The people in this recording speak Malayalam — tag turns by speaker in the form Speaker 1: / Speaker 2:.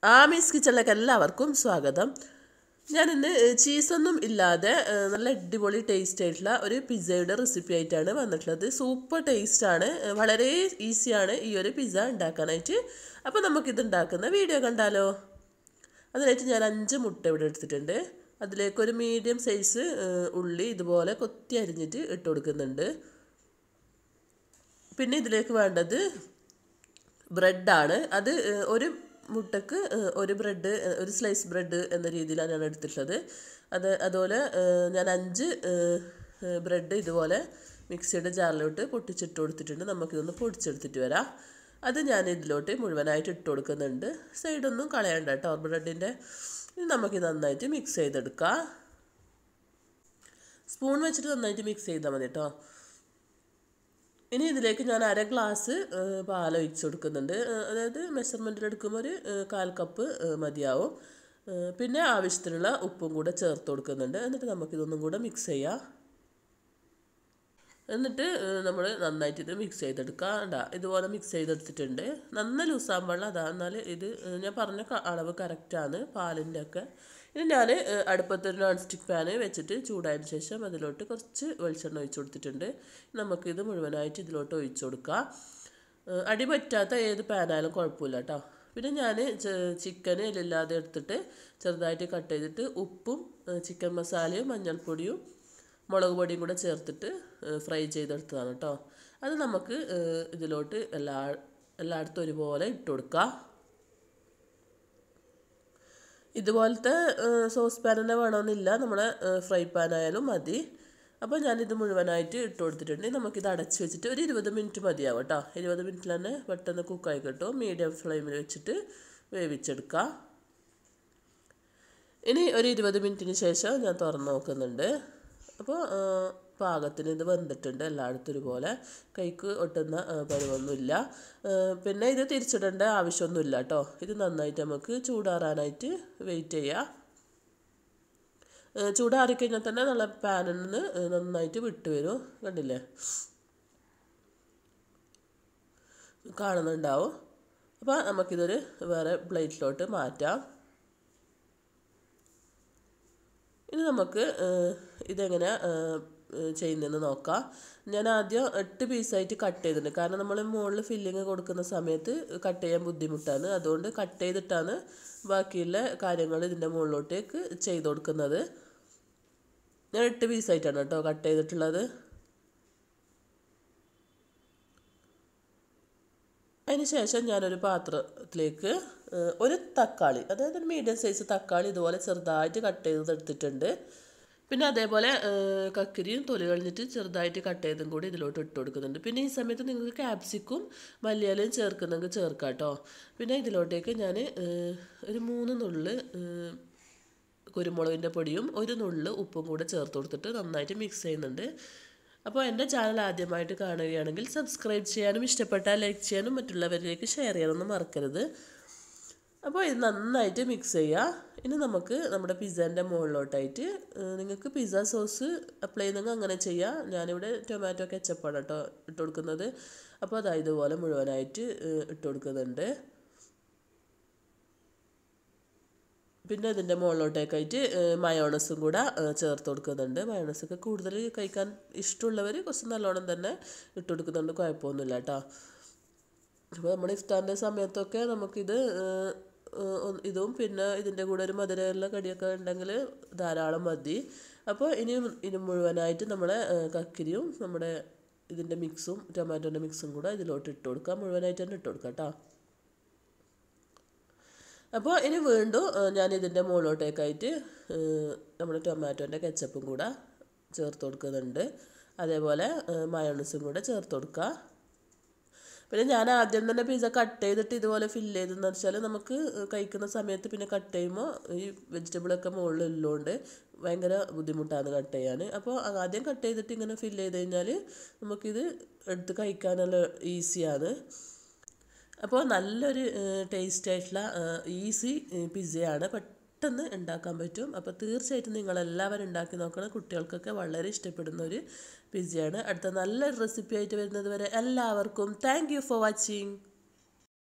Speaker 1: ആമീസ് കിച്ചണിലേക്ക് എല്ലാവർക്കും സ്വാഗതം ഞാനിന്ന് ചീസൊന്നും ഇല്ലാതെ ഏ, നല്ല അടിപൊളി ടേസ്റ്റ് ആയിട്ടുള്ള ഒരു പിസ്സയുടെ റെസിപ്പി ആയിട്ടാണ് വന്നിട്ടുള്ളത് സൂപ്പർ ടേസ്റ്റാണ് വളരെ ഈസിയാണ് ഈ ഒരു പിസ്സ ഉണ്ടാക്കാനായിട്ട് അപ്പോൾ നമുക്കിത് ഉണ്ടാക്കുന്ന വീഡിയോ കണ്ടാലോ അതിനായിട്ട് ഞാൻ അഞ്ച് മുട്ട ഇവിടെ എടുത്തിട്ടുണ്ട് അതിലേക്ക് ഒരു മീഡിയം സൈസ് ഉള്ളി ഇതുപോലെ കൊത്തി അരിഞ്ഞിട്ട് ഇട്ട് കൊടുക്കുന്നുണ്ട് പിന്നെ ഇതിലേക്ക് വേണ്ടത് ബ്രെഡാണ് അത് ഏഹ്, ഒരു മുട്ടക്ക് ഏഹ്, ഒരു ബ്രെഡ് ഏഹ്, ഒരു സ്ലൈസ് ബ്രെഡ് എന്ന രീതിയിലാണ് ഞാൻ എടുത്തിട്ടുള്ളത് അത് അതുപോലെ ഏഹ്, ഞാൻ അഞ്ച് ഏഹ്, ഏഹ്, ബ്രെഡ് ഇതുപോലെ മിക്സിയുടെ ജാറിലോട്ട് പൊട്ടിച്ചിട്ട് കൊടുത്തിട്ടുണ്ട് നമുക്കിതൊന്ന് പൊടിച്ചെടുത്തിട്ട് വരാം അത് ഞാൻ ഇതിലോട്ട് മുഴുവനായിട്ട് ഇട്ട് കൊടുക്കുന്നുണ്ട് സൈഡൊന്നും കളയണ്ട കേട്ടോ ബ്രെഡിൻ്റെ ഇത് നമുക്ക് നന്നായിട്ട് മിക്സ് ചെയ്തെടുക്കാം സ്പൂൺ വെച്ചിട്ട് നന്നായിട്ട് മിക്സ് ചെയ്താൽ മതി കേട്ടോ ഇനി ഇതിലേക്ക് ഞാൻ അര ഗ്ലാസ് ഏഹ്, പാൽ ഒഴിച്ച് കൊടുക്കുന്നുണ്ട് ഏഹ്, അതായത് മെഷർമെൻറ്റിൽ എടുക്കുമ്പോൾ ഒരു ഏഹ്, കാൽ കപ്പ് ഏഹ്, മതിയാവും ഏഹ്, പിന്നെ ആവശ്യത്തിനുള്ള ഉപ്പും കൂടെ ചേർത്ത് കൊടുക്കുന്നുണ്ട് എന്നിട്ട് നമുക്കിതൊന്നും കൂടെ മിക്സ് ചെയ്യാം എന്നിട്ട് നമ്മൾ നന്നായിട്ട് ഇത് മിക്സ് ചെയ്തെടുക്കാം ഉണ്ടാ ഇതുപോലെ മിക്സ് ചെയ്തെടുത്തിട്ടുണ്ട് നന്ന ലൂസാൻ പാടില്ല അതാ എന്നാൽ ഇത് ഏഹ്, ഞാൻ പറഞ്ഞ ക- അളവ് കറക്റ്റാണ് പാലിൻ്റെ ഒക്കെ ഇനി ഞാൻ അടുപ്പത്ത് ഒരു നോൺ സ്റ്റിക്ക് പാന് വെച്ചിട്ട് ചൂടായതിന് ശേഷം അതിലോട്ട് കുറച്ച് വെളിച്ചെണ്ണ ഒഴിച്ച് കൊടുത്തിട്ടുണ്ട് നമുക്കിത് മുഴുവനായിട്ട് ഇതിലോട്ട് ഒഴിച്ച് കൊടുക്കാം ഏഹ്, അടി പറ്റാത്ത ഏത് പാനായാലും കുഴപ്പമില്ല കേട്ടോ പിന്നെ ഞാൻ ചിക്കൻ എല്ലില്ലാതെ എടുത്തിട്ട് ചെറുതായിട്ട് കട്ട് ചെയ്തിട്ട് ഉപ്പും ഏഹ്, ചിക്കൻ മസാലയും മഞ്ഞൾപ്പൊടിയും മുളക് പൊടിയും കൂടെ ചേർത്തിട്ട് ഏഹ്, ഫ്രൈ ചെയ്തെടുത്തതാണ് കേട്ടോ അത് നമുക്ക് ഏഹ്, ഇതിലോട്ട് എല്ലാ എല്ലായിടത്തും ഒരുപോലെ ഇട്ട് കൊടുക്കാം ഇതുപോലത്തെ സോസ് പാൻ തന്നെ വേണമെന്നില്ല നമ്മുടെ ഫ്രൈ പാൻ ആയാലും മതി അപ്പോൾ ഞാനിത് മുഴുവനായിട്ട് ഇട്ട് കൊടുത്തിട്ടുണ്ട് നമുക്കിത് അടച്ച് വെച്ചിട്ട് ഒരു ഇരുപത് മിനിറ്റ് മതിയാവും കേട്ടോ ഇരുപത് മിനിറ്റിൽ തന്നെ പെട്ടെന്ന് കുക്കായി കിട്ടും മീഡിയം ഫ്ലെയിമിൽ വെച്ചിട്ട് വേവിച്ചെടുക്കാം ഇനി ഒരു ഇരുപത് മിനിറ്റിന് ശേഷം ഞാൻ തുറന്ന് നോക്കുന്നുണ്ട് അപ്പോൾ പാകത്തിന് ഇത് വെന്തിട്ടുണ്ട് എല്ലായിടത്തും ഒരുപോലെ കൈക്ക് ഒട്ടുന്ന ആ, പരുവൊന്നുമില്ല ആ, പിന്നെ ഇത് തിരിച്ചിടേണ്ട ആവശ്യമൊന്നുമില്ല കേട്ടോ ഇത് നന്നായിട്ട് നമുക്ക് ചൂടാറാനായിട്ട് വെയിറ്റ് ചെയ്യാം ആ, ചൂടാറിക്കഴിഞ്ഞാൽ തന്നെ നല്ല പാനിൽ നിന്ന് നന്നായിട്ട് വിട്ട് വരും കണ്ടില്ലേ കാണുന്നുണ്ടാവും അപ്പോൾ നമുക്കിതൊരു വേറെ പ്ലേറ്റിലോട്ട് മാറ്റാം ഇനി നമുക്ക് ഏഹ്, ഇതെങ്ങനെ ഏഹ്, ഏഹ് ചെയ്യുന്നതെന്ന് നോക്കാം ഞാൻ ആദ്യം എട്ട് പീസായിട്ട് കട്ട് ചെയ്തിട്ടുണ്ട് കാരണം നമ്മൾ മുകളിൽ ഫില്ലിങ് കൊടുക്കുന്ന സമയത്ത് കട്ട് ചെയ്യാൻ ബുദ്ധിമുട്ടാണ് അതുകൊണ്ട് കട്ട് ചെയ്തിട്ടാണ് ബാക്കിയുള്ള കാര്യങ്ങൾ ഇതിൻ്റെ മുകളിലോട്ടേക്ക് ചെയ്ത് കൊടുക്കുന്നത് ഞാൻ എട്ട് പീസായിട്ടാണ് കേട്ടോ കട്ട് ചെയ്തിട്ടുള്ളത് അതിന് ശേഷം ഞാനൊരു പാത്രത്തിലേക്ക് ഏഹ്, ഒരു തക്കാളി അതായത് ഒരു മീഡിയം സൈസ് തക്കാളി ഇതുപോലെ ചെറുതായിട്ട് കട്ട് ചെയ്ത് എടുത്തിട്ടുണ്ട് പിന്നെ അതേപോലെ ഏഹ്, കക്കിരിയും തൊലി കളഞ്ഞിട്ട് ചെറുതായിട്ട് കട്ട് ചെയ്തും കൂടി ഇതിലോട്ട് ഇട്ട് കൊടുക്കുന്നുണ്ട് പിന്നെ ഈ സമയത്ത് നിങ്ങൾക്ക് ക്യാപ്സിക്കും മല്ലിയിലയും ചേർക്കുന്നെങ്കിൽ ചേർക്കാം കേട്ടോ പിന്നെ ഇതിലോട്ടേക്ക് ഞാൻ ഒരു മൂന്ന് നുള്ള് ഏഹ്, കുരുമുളകിൻ്റെ പൊടിയും ഒരു നുള്ള് ഉപ്പും കൂടെ ചേർത്ത് കൊടുത്തിട്ട് നന്നായിട്ട് മിക്സ് ചെയ്യുന്നുണ്ട് അപ്പോൾ എൻ്റെ ചാനൽ ആദ്യമായിട്ട് കാണുകയാണെങ്കിൽ സബ്സ്ക്രൈബ് ചെയ്യാനും ഇഷ്ടപ്പെട്ടാൽ ലൈക്ക് ചെയ്യാനും മറ്റുള്ളവരിലേക്ക് ഷെയർ ചെയ്യാനൊന്നും മറക്കരുത് അപ്പോൾ ഇത് നന്നായിട്ട് മിക്സ് ചെയ്യുക ഇനി നമുക്ക് നമ്മുടെ പിസ്സേൻ്റെ മുകളിലോട്ടായിട്ട് ഏഹ്, നിങ്ങൾക്ക് പിസ്സ സോസ് അപ്ലൈ ചെയ്യുന്നെങ്കിൽ അങ്ങനെ ചെയ്യാം ഞാനിവിടെ ടൊമാറ്റോ കെച്ചപ്പാണ് കേട്ടോ ഇട്ട് കൊടുക്കുന്നത് അപ്പോൾ അതാ ഇതുപോലെ മുഴുവനായിട്ട് ഏഹ്, ഇട്ട് കൊടുക്കുന്നുണ്ട് പിന്നെ ഇതിൻ്റെ മുകളിലോട്ടേക്കായിട്ട് മയോണസും കൂടെ ഏഹ്, ചേർത്ത് കൊടുക്കുന്നുണ്ട് മയോണസൊക്കെ കൂടുതൽ കഴിക്കാൻ ഇഷ്ടമുള്ളവർ കുറച്ച് നല്ലോണം തന്നെ ഇട്ട് കൊടുക്കുന്നുണ്ട് കുഴപ്പമൊന്നുമില്ല കേട്ടോ അപ്പോൾ നമ്മൾ ഇഫ്താറിൻ്റെ സമയത്തൊക്കെ നമുക്കിത് ഏഹ്, ഏഹ്, ഒന്ന് ഇതും പിന്നെ ഇതിൻ്റെ കൂടെ ഒരു മധുരമുള്ള കടിയൊക്കെ ഉണ്ടെങ്കിൽ ധാരാളം മതി അപ്പോൾ ഇനി ഇനി മുഴുവനായിട്ട് നമ്മളെ ഏഹ്, കക്കിരിയും നമ്മുടെ ഇതിൻ്റെ മിക്സും ടൊമാറ്റോൻ്റെ മിക്സും കൂടെ ഇതിലോട്ട് ഇട്ട് കൊടുക്കാം മുഴുവനായിട്ട് തന്നെ ഇട്ട് കൊടുക്കാം കേട്ടോ അപ്പോൾ ഇനി വീണ്ടും ഏഹ്, ഞാൻ ഇതിൻ്റെ മുകളിലോട്ടേക്കായിട്ട് ഏഹ്, നമ്മുടെ ടൊമാറ്റോൻ്റെ കെച്ചപ്പും കൂടെ ചേർത്ത് കൊടുക്കുന്നുണ്ട് അതേപോലെ ഏഹ്, മയോണൈസും കൂടെ ചേർത്ത് കൊടുക്കുക പിന്നെ ഞാൻ ആദ്യം തന്നെ പിസ്സ കട്ട് ചെയ്തിട്ട് ഇതുപോലെ ഫില്ല് ചെയ്തെന്ന് വെച്ചാൽ നമുക്ക് കഴിക്കുന്ന സമയത്ത് പിന്നെ കട്ട് ചെയ്യുമ്പോൾ ഈ വെജിറ്റബിളൊക്കെ മുകളിൽ ഉള്ളതുകൊണ്ട് ഭയങ്കര ബുദ്ധിമുട്ടാണ് കട്ട് ചെയ്യാൻ അപ്പോൾ ആദ്യം കട്ട് ചെയ്തിട്ട് ഇങ്ങനെ ഫില്ല് ചെയ്ത് കഴിഞ്ഞാൽ നമുക്കിത് എടുത്ത് കഴിക്കാൻ നല്ല ഈസിയാണ് അപ്പോൾ നല്ലൊരു ടേസ്റ്റ് ആയിട്ടുള്ള ഈസി പിസ്സയാണ് പെട്ടെന്ന് ഉണ്ടാക്കാൻ പറ്റും അപ്പോൾ തീർച്ചയായിട്ടും നിങ്ങളെല്ലാവരും ഉണ്ടാക്കി നോക്കണം കുട്ടികൾക്കൊക്കെ വളരെ ഇഷ്ടപ്പെടുന്ന ഒരു പിസ്സയാണ് അടുത്ത നല്ലൊരു റെസിപ്പി ആയിട്ട് വരുന്നത് വരെ എല്ലാവർക്കും താങ്ക് യു ഫോർ വാച്ചിങ്